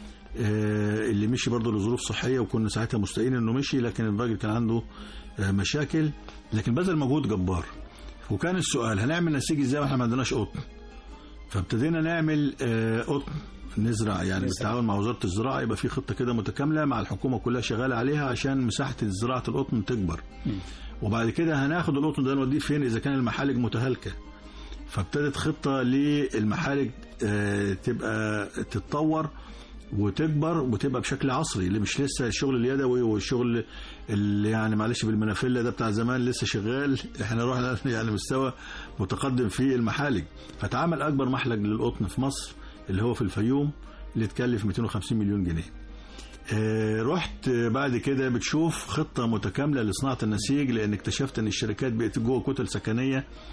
آه، اللي مشي برضه لظروف صحيه وكنا ساعتها مستائين انه مشي لكن الراجل كان عنده آه، مشاكل لكن بذل مجهود جبار وكان السؤال هنعمل نسيج ازاي واحنا ما عندناش قطن فابتدينا نعمل آه، قطن نزرع يعني بالتعاون مع وزاره الزراعه يبقى في خطه كده متكامله مع الحكومه كلها شغاله عليها عشان مساحه زراعه القطن تكبر وبعد كده هناخد القطن ده نوديه فين اذا كان المحالج متهالكه فابتدت خطه للمحالج آه، تبقى تتطور وتكبر وتبقى بشكل عصري اللي مش لسه الشغل اليدوي والشغل اللي يعني معلش بالمنافله ده بتاع زمان لسه شغال احنا رحنا يعني مستوى متقدم في المحالج فتعمل اكبر محلج للقطن في مصر اللي هو في الفيوم اللي اتكلف 250 مليون جنيه آه، رحت بعد كده بتشوف خطة متكاملة لصناعة النسيج لأن اكتشفت أن الشركات بقت جوه كتل سكنية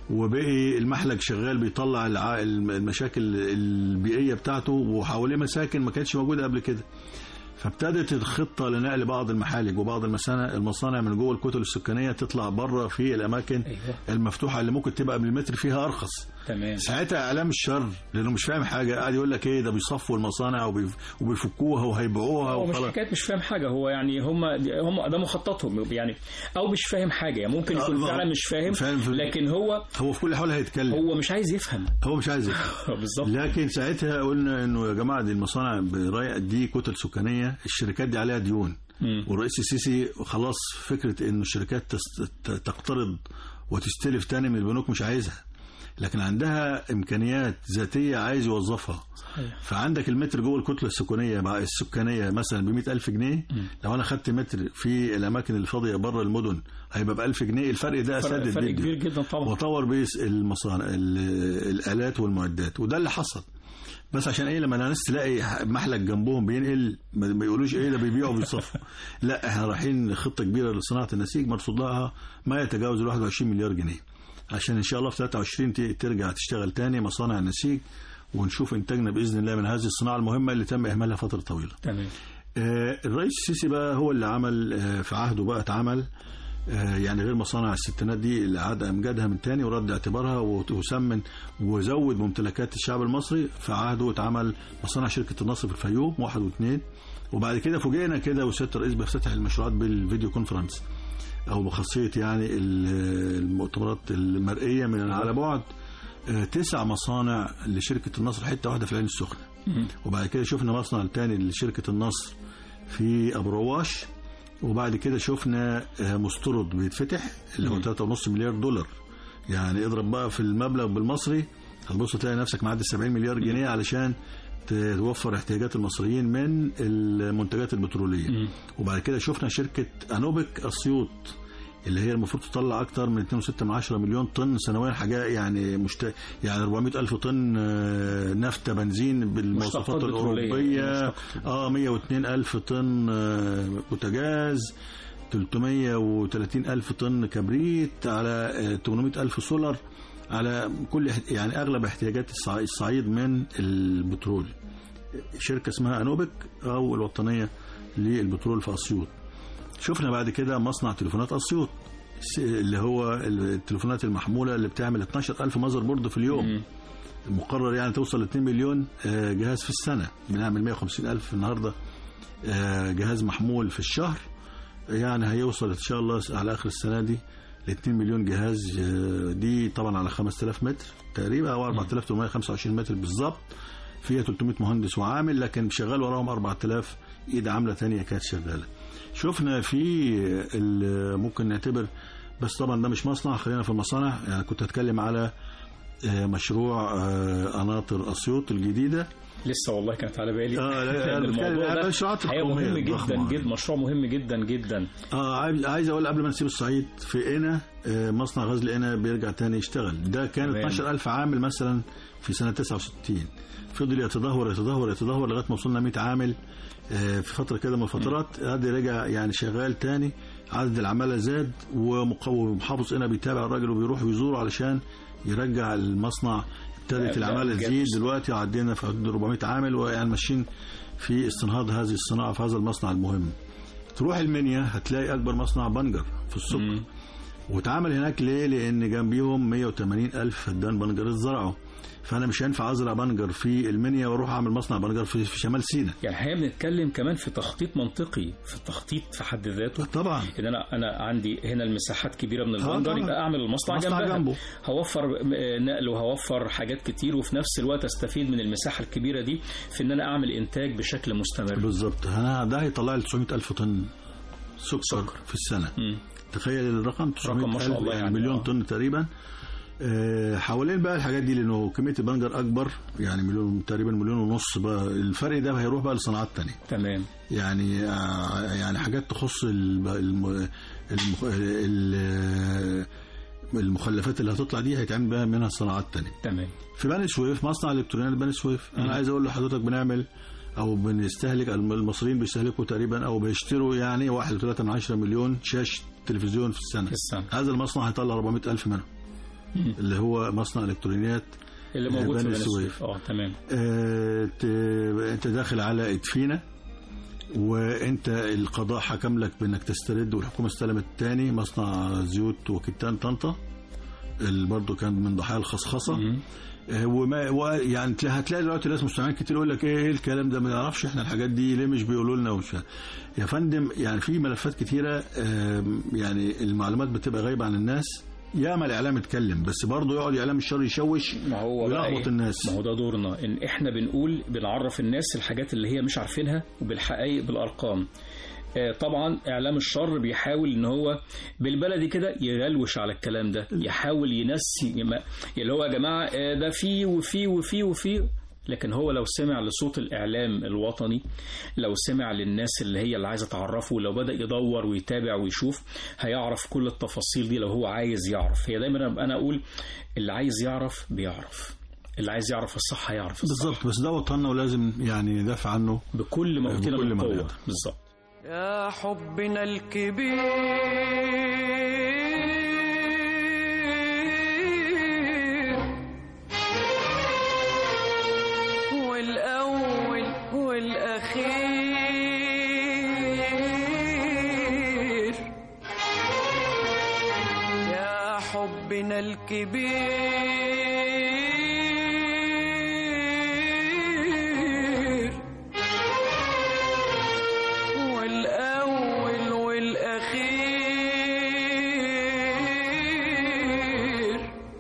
وبقي المحلك شغال بيطلع الع- الم- المشاكل البيئيه بتاعته وحواليه مساكن ما كانتش موجوده قبل كده فابتدت الخطه لنقل بعض المحالج وبعض المصانع المصانع من جوه الكتل السكانيه تطلع بره في الاماكن أيوة. المفتوحه اللي ممكن تبقى بالمتر فيها ارخص تمام ساعتها اعلام الشر لانه مش فاهم حاجه قاعد يقول لك ايه ده بيصفوا المصانع وبيف- وبيفكوها وهيبيعوها هو مش وخلاص حكايه مش فاهم حاجه هو يعني هم هم ده مخططهم يعني او مش فاهم حاجه يعني ممكن يكون آه، فعلا مش فاهم فاهم في- لكن هو هو في كل حال هيتكلم هو مش عايز يفهم هو مش عايز يفهم. بالظبط لكن ساعتها قلنا انه يا جماعه دي المصانع برايق دي كتل سكانيه الشركات دي عليها ديون مم. والرئيس السيسي خلاص فكره انه الشركات تست- ت- تقترض وتستلف تاني من البنوك مش عايزها لكن عندها امكانيات ذاتيه عايز يوظفها صحيح. فعندك المتر جوه الكتله السكانيه مع السكانيه مثلا ب ألف جنيه لو انا خدت متر في الاماكن الفاضيه بره المدن هيبقى ب 1000 جنيه الفرق ده فرق, اسدد فرق جدا كبير جدا طبعا وطور بيه المصانع ال- الالات والمعدات وده اللي حصل بس عشان ايه لما الناس تلاقي محلك جنبهم بينقل ما ما يقولوش ايه ده بيبيعوا وبيصفوا لا احنا رايحين خطه كبيره لصناعه النسيج مرصود لها ما يتجاوز ال 21 مليار جنيه عشان ان شاء الله في 23 ت- ترجع تشتغل تاني مصانع النسيج ونشوف انتاجنا باذن الله من هذه الصناعه المهمه اللي تم اهمالها فتره طويله. تمام آه، الرئيس السيسي بقى هو اللي عمل آه، في عهده بقى اتعمل آه، يعني غير مصانع الستينات دي اللي عاد امجادها من تاني ورد اعتبارها وت- وسمن وزود ممتلكات الشعب المصري في عهده اتعمل مصانع شركه النصر في الفيوم واحد واثنين وبعد كده فوجئنا كده وسياده الرئيس بيفتتح المشروعات بالفيديو كونفرنس او بخاصيه يعني ال- المؤتمرات المرئيه من على بعد آه، تسع مصانع لشركه النصر حته واحده في العين السخنه وبعد كده شفنا مصنع تاني لشركه النصر في ابو رواش وبعد كده شفنا آه، مسترد بيتفتح اللي هو 3.5 مليار دولار يعني اضرب بقى في المبلغ بالمصري هتبص تلاقي نفسك معدي 70 مليار جنيه علشان توفر احتياجات المصريين من المنتجات البتروليه وبعد كده شفنا شركه انوبك اسيوط اللي هي المفروض تطلع اكتر من 2.6 مليون طن سنويا حاجه يعني مشت... يعني 400 الف طن آه، نفط بنزين بالمواصفات مشتقات بترولية. الاوروبيه مشتقات. اه 102 الف طن آه، بوتاجاز 330 ألف طن كبريت على آه، 800 ألف سولار على كل احت- يعني أغلب احتياجات الصع- الصعيد من البترول شركة اسمها أنوبك أو الوطنية للبترول في أسيوط شفنا بعد كده مصنع تليفونات أسيوط س- اللي هو التليفونات المحمولة اللي بتعمل 12 ألف ماذر بورد في اليوم المقرر يعني توصل ل 2 مليون آه، جهاز في السنة بنعمل 150 ألف النهاردة آه، جهاز محمول في الشهر يعني هيوصل ان شاء الله على اخر السنه دي ل 2 مليون جهاز آه، دي طبعا على 5000 متر تقريبا او 4825 متر بالظبط فيها 300 مهندس وعامل لكن شغال وراهم 4000 ايد عامله ثانيه كانت شغاله شفنا في ال- ممكن نعتبر بس طبعا ده مش مصنع خلينا في المصانع يعني كنت هتكلم على آه، مشروع آه، قناطر اسيوط الجديده لسه والله كانت على بالي آه، لا، لا، لأن بتكلم الموضوع على ده المشروعات حقيقة القومية مهم الضخمة. جدا جدا مشروع مهم جدا جدا اه عايز عايز اقول قبل ما نسيب الصعيد في قنا آه، مصنع غزل قنا بيرجع تاني يشتغل ده كان تمام. 12000 عامل مثلا في سنه 69 فضل يتدهور يتدهور يتدهور لغايه ما وصلنا 100 عامل آه، في فتره كده من الفترات هذا رجع يعني شغال تاني عدد العماله زاد ومقوم محافظ قنا بيتابع الراجل وبيروح ويزوره علشان يرجع المصنع ابتدت لا، العماله بجد. تزيد دلوقتي عدينا في حدود 400 عامل ويعني ماشيين في استنهاض هذه الصناعه في هذا المصنع المهم تروح المنيا هتلاقي اكبر مصنع بنجر في السكر واتعمل هناك ليه لان جنبيهم 180 الف فدان بنجر اتزرعوا فانا مش هينفع ازرع بنجر في المنيا واروح اعمل مصنع بنجر في في شمال سيناء يعني الحقيقه بنتكلم كمان في تخطيط منطقي في التخطيط في حد ذاته طبعا ان انا انا عندي هنا المساحات كبيره من آه البندر طبعاً. يبقى اعمل المصنع مصنع جنبها جنبه. هوفر آه، نقل وهوفر حاجات كتير وفي نفس الوقت استفيد من المساحه الكبيره دي في ان انا اعمل انتاج بشكل مستمر بالظبط انا ده هيطلع لي 900 الف طن سكر, سكر. في السنه مم. تخيل الرقم 900 رقم ما شاء ألف الله يعني يعني، مليون آه. طن تقريبا آه، حوالين بقى الحاجات دي لانه كميه البنجر اكبر يعني مليون تقريبا مليون ونص بقى الفرق ده هيروح بقى لصناعات تانية تمام يعني آه، يعني حاجات تخص الم- الم- المخ- ال- المخلفات اللي هتطلع دي هيتعمل بقى منها صناعات تانية تمام في بني سويف مصنع الكترونيات بني سويف انا عايز اقول لحضرتك بنعمل او بنستهلك المصريين بيستهلكوا تقريبا او بيشتروا يعني 1.3 مليون شاشه تلفزيون في السنه في السنة. هذا المصنع هيطلع 400 الف منهم اللي هو مصنع الكترونيات اللي موجود في بني بني سويف. سويف اه تمام آه، ت- انت داخل على ادفينة وانت القضاء حكم لك بانك تسترد والحكومه استلمت الثاني مصنع زيوت وكتان طنطا اللي برضه كان من ضحايا الخصخصه آه، وما و- يعني تلا- هتلاقي دلوقتي ناس مستمعين كتير يقول لك ايه إيه الكلام ده ما نعرفش احنا الحاجات دي ليه مش بيقولوا لنا ومش يا فندم يعني في ملفات كتيره آم، يعني المعلومات بتبقى غايبه عن الناس ياما الاعلام اتكلم بس برضه يقعد اعلام الشر يشوش ما هو بقى ويلخبط إيه؟ الناس ما هو ده دورنا ان احنا بنقول بنعرف الناس الحاجات اللي هي مش عارفينها وبالحقائق بالارقام آه، طبعا اعلام الشر بيحاول ان هو بالبلدي كده يغلوش على الكلام ده يحاول ينسي يما- اللي هو يا جماعه آه، ده في وفي وفي وفي لكن هو لو سمع لصوت الإعلام الوطني لو سمع للناس اللي هي اللي عايزة تعرفه لو بدأ يدور ويتابع ويشوف هيعرف كل التفاصيل دي لو هو عايز يعرف هي دايما أنا أقول اللي عايز يعرف بيعرف اللي عايز يعرف الصح هيعرف الصح بالظبط بس ده وطننا ولازم يعني ندافع عنه بكل ما أوتينا بكل من ما قوة نقدر. بالظبط يا حبنا الكبير والأول والأخير يا حبنا الكبير والأول والأخير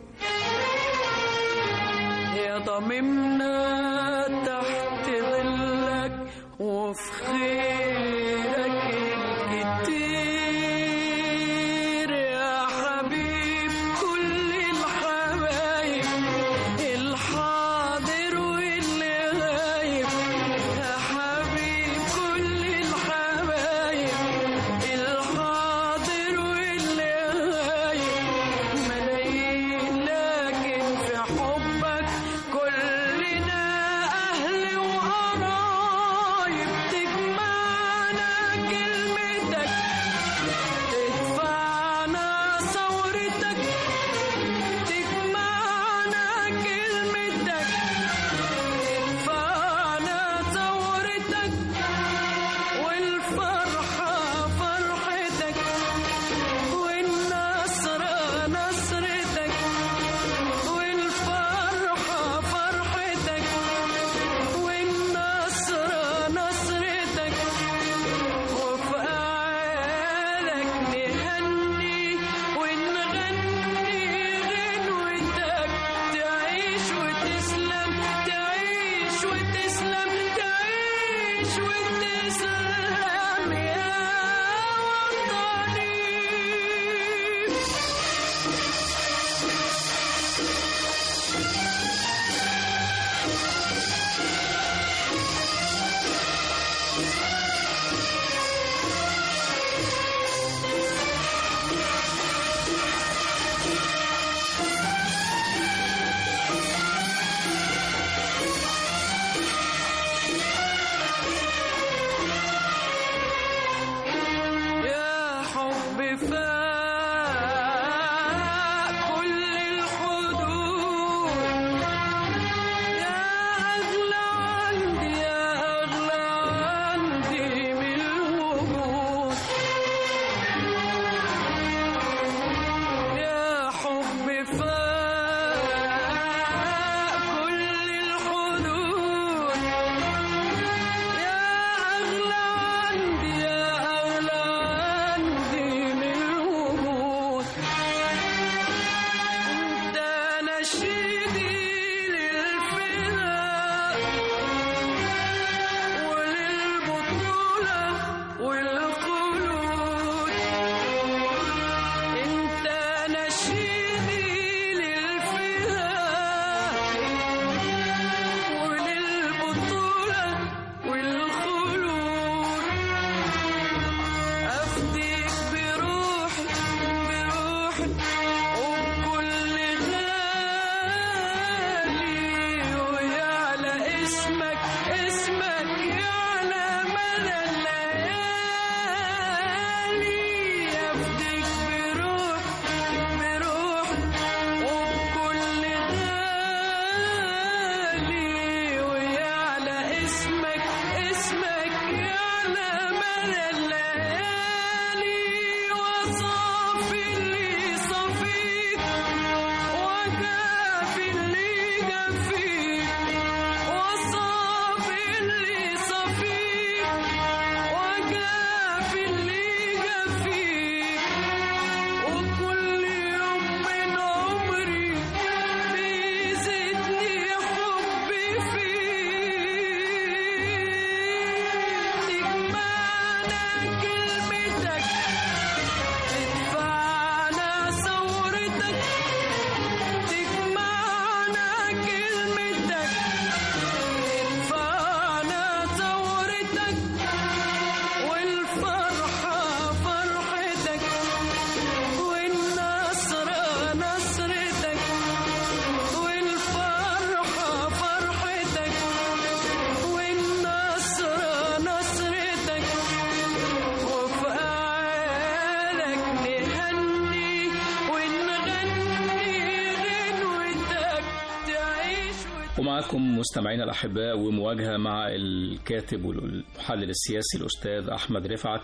يا ضممنا تحت ظلك وفي خيرك الكتير يا حبيب كل الحبايب معكم مستمعينا الأحباء ومواجهة مع الكاتب والمحلل السياسي الأستاذ أحمد رفعت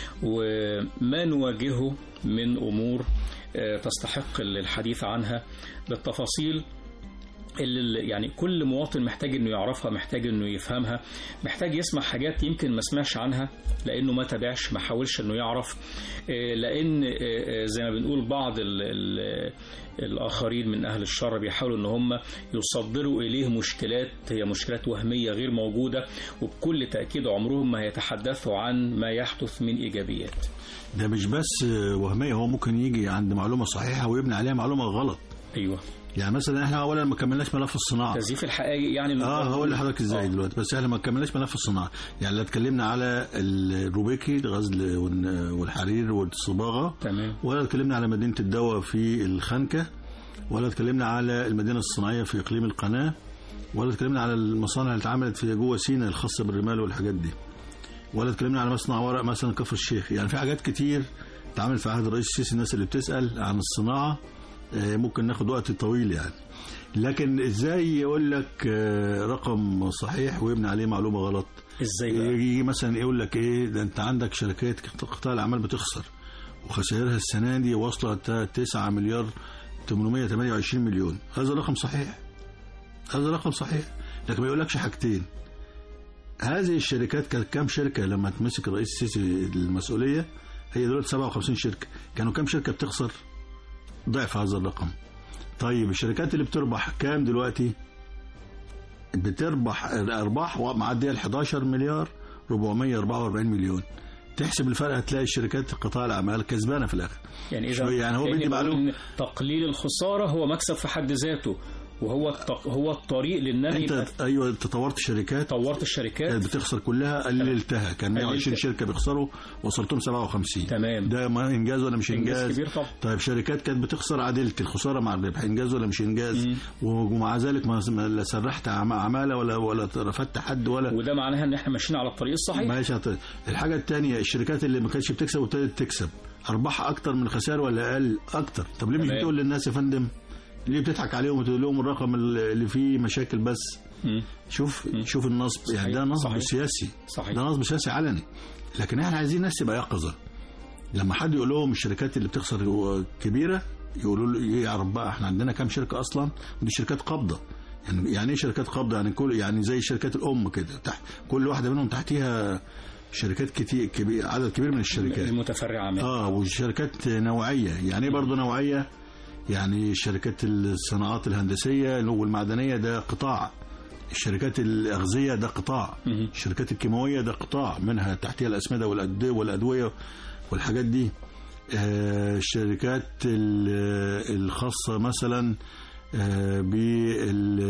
وما نواجهه من أمور آه، تستحق الحديث عنها بالتفاصيل اللي يعني كل مواطن محتاج انه يعرفها محتاج انه يفهمها محتاج يسمع حاجات يمكن ما سمعش عنها لانه ما تابعش ما حاولش انه يعرف آه، لان آه، آه، زي ما بنقول بعض ال ال الاخرين من اهل الشر بيحاولوا ان هم يصدروا اليه مشكلات هي مشكلات وهميه غير موجوده وبكل تاكيد عمرهم ما هيتحدثوا عن ما يحدث من ايجابيات ده مش بس وهمية هو ممكن يجي عند معلومة صحيحة ويبني عليها معلومة غلط ايوه يعني مثلا احنا اولا ما كملناش ملف الصناعه تزييف الحقائق يعني اه هقول لحضرتك ازاي دلوقتي بس احنا ما كملناش ملف الصناعه يعني لا اتكلمنا على الروبيكي الغزل والن- والحرير والصباغه تمام ولا اتكلمنا على مدينه الدواء في الخنكه ولا اتكلمنا على المدينه الصناعيه في اقليم القناه ولا اتكلمنا على المصانع اللي اتعملت في جوه سيناء الخاصه بالرمال والحاجات دي ولا اتكلمنا على مصنع ورق مثلا كفر الشيخ يعني في حاجات كتير اتعمل في عهد الرئيس السيسي الناس اللي بتسال عن الصناعه آه، ممكن ناخد وقت طويل يعني لكن ازاي يقول لك آه، رقم صحيح ويبني عليه معلومه غلط ازاي بقى يجي مثلا يقول لك ايه ده انت عندك شركات قطاع الاعمال بتخسر وخسائرها السنه دي واصله تا- 9 مليار 828 مليون هذا رقم صحيح هذا رقم صحيح لكن ما يقولكش حاجتين هذه الشركات كانت كام شركه لما تمسك الرئيس السيسي المسؤوليه هي دلوقتي 57 شركه كانوا كام شركه بتخسر ضعف هذا الرقم طيب الشركات اللي بتربح كام دلوقتي بتربح الارباح معديه ال 11 مليار 444 مليون تحسب الفرق هتلاقي الشركات قطاع الاعمال كسبانه في الاخر يعني شوية يعني هو كأني بيدي بقول معلومة. إن تقليل الخساره هو مكسب في حد ذاته وهو التق... هو الطريق للنهي انت يبقى ايوه انت طورت شركات طورت الشركات كانت بتخسر كلها قللتها كان 120 قللت. شركه بيخسروا وصلتهم 57 تمام ده ما انجاز ولا مش انجاز انجاز كبير طبعا طيب شركات كانت بتخسر عدلت الخساره مع الربح انجاز ولا مش انجاز ومع ذلك ما ما لا سرحت عم- عماله ولا ولا رفدت حد ولا وده معناها ان احنا ماشيين على الطريق الصحيح ماشي هت- الحاجه الثانيه الشركات اللي ما كانتش بتكسب وابتدت تكسب ارباحها اكتر من الخسائر ولا اقل اكتر طب ليه مش تمام. بتقول للناس يا فندم ليه بتضحك عليهم وتقول لهم الرقم اللي فيه مشاكل بس مم. شوف شوف النصب يعني ده صحيح، نصب صحيح. سياسي صحيح. ده نصب سياسي علني لكن احنا عايزين الناس تبقى يقظه لما حد يقول لهم الشركات اللي بتخسر كبيره يقولوا له يعرف بقى احنا عندنا كام شركه اصلا ودي شركات قابضه يعني يعني ايه شركات قابضه يعني كل يعني زي شركات الام كده تحت كل واحده منهم تحتيها شركات كتير كبير عدد كبير من الشركات المتفرعه منها اه وشركات نوعيه يعني ايه برضه نوعيه يعني شركات الصناعات الهندسيه والمعدنيه ده قطاع الشركات الاغذيه ده قطاع مهم. الشركات الكيماويه ده قطاع منها تحتها الاسمده والأد- والادويه والحاجات دي آه، الشركات ال- الخاصه مثلا آه، بال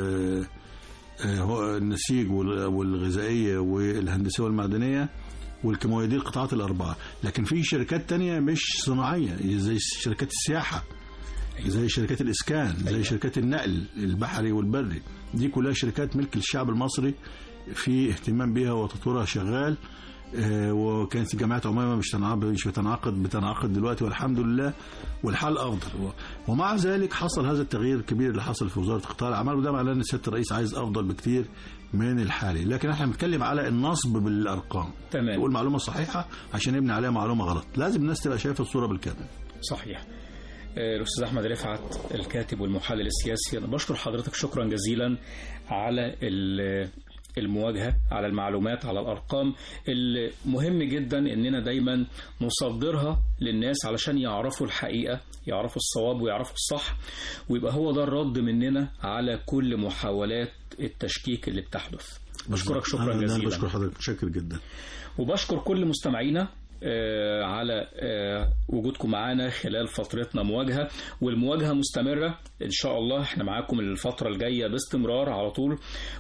آه، هو النسيج وال- والغذائيه والهندسيه والمعدنيه والكيماويه دي القطاعات الاربعه لكن في شركات تانية مش صناعيه زي شركات السياحه زي شركات الاسكان زي شركات النقل البحري والبري دي كلها شركات ملك الشعب المصري في اهتمام بها وتطويرها شغال آه، وكانت الجامعات عموما مش تنعقد مش بتنعقد بتنعقد دلوقتي والحمد لله والحال افضل و- ومع ذلك حصل هذا التغيير الكبير اللي حصل في وزاره قطاع الاعمال وده معناه ان سياده الرئيس عايز افضل بكتير من الحالي لكن احنا بنتكلم على النصب بالارقام تمام تقول معلومه صحيحه عشان نبني عليها معلومه غلط لازم الناس تبقى شايفه الصوره بالكامل صحيح آه، الأستاذ أحمد رفعت الكاتب والمحلل السياسي أنا بشكر حضرتك شكرا جزيلا على ال- المواجهة على المعلومات على الأرقام المهم جدا إننا دايما نصدرها للناس علشان يعرفوا الحقيقة يعرفوا الصواب ويعرفوا الصح ويبقى هو ده الرد مننا على كل محاولات التشكيك اللي بتحدث بشكرك شكرا أنا- أنا جزيلا بشكر حضرتك متشكر جدا وبشكر كل مستمعينا آه، على آه، وجودكم معانا خلال فترتنا مواجهة والمواجهة مستمرة إن شاء الله احنا معاكم الفترة الجاية باستمرار على طول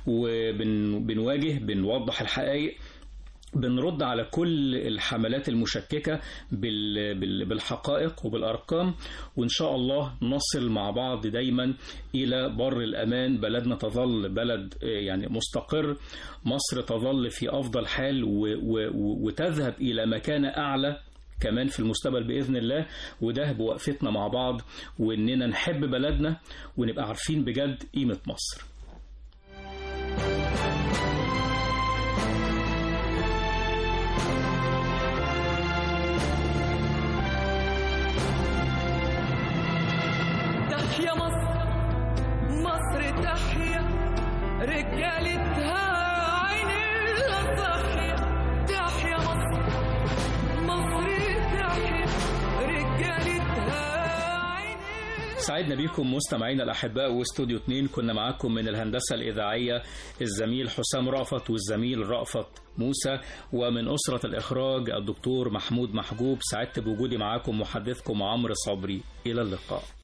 وبنواجه بنوضح الحقائق بنرد على كل الحملات المشككة بال- بال- بالحقائق وبالأرقام وإن شاء الله نصل مع بعض دايما إلى بر الأمان بلدنا تظل بلد آه، يعني مستقر مصر تظل في أفضل حال و- و- و- وتذهب إلى مكانة أعلى كمان في المستقبل بإذن الله وده بوقفتنا مع بعض وإننا نحب بلدنا ونبقى عارفين بجد قيمة مصر رجالتها عينيها صاحية تحيا مصر مصر تحيا رجالتها عينيها سعدنا بكم مستمعينا الأحباء واستوديو 2 كنا معاكم من الهندسة الإذاعية الزميل حسام رأفت والزميل رأفت موسى ومن أسرة الإخراج الدكتور محمود محجوب سعدت بوجودي معاكم محدثكم عمرو صبري إلى اللقاء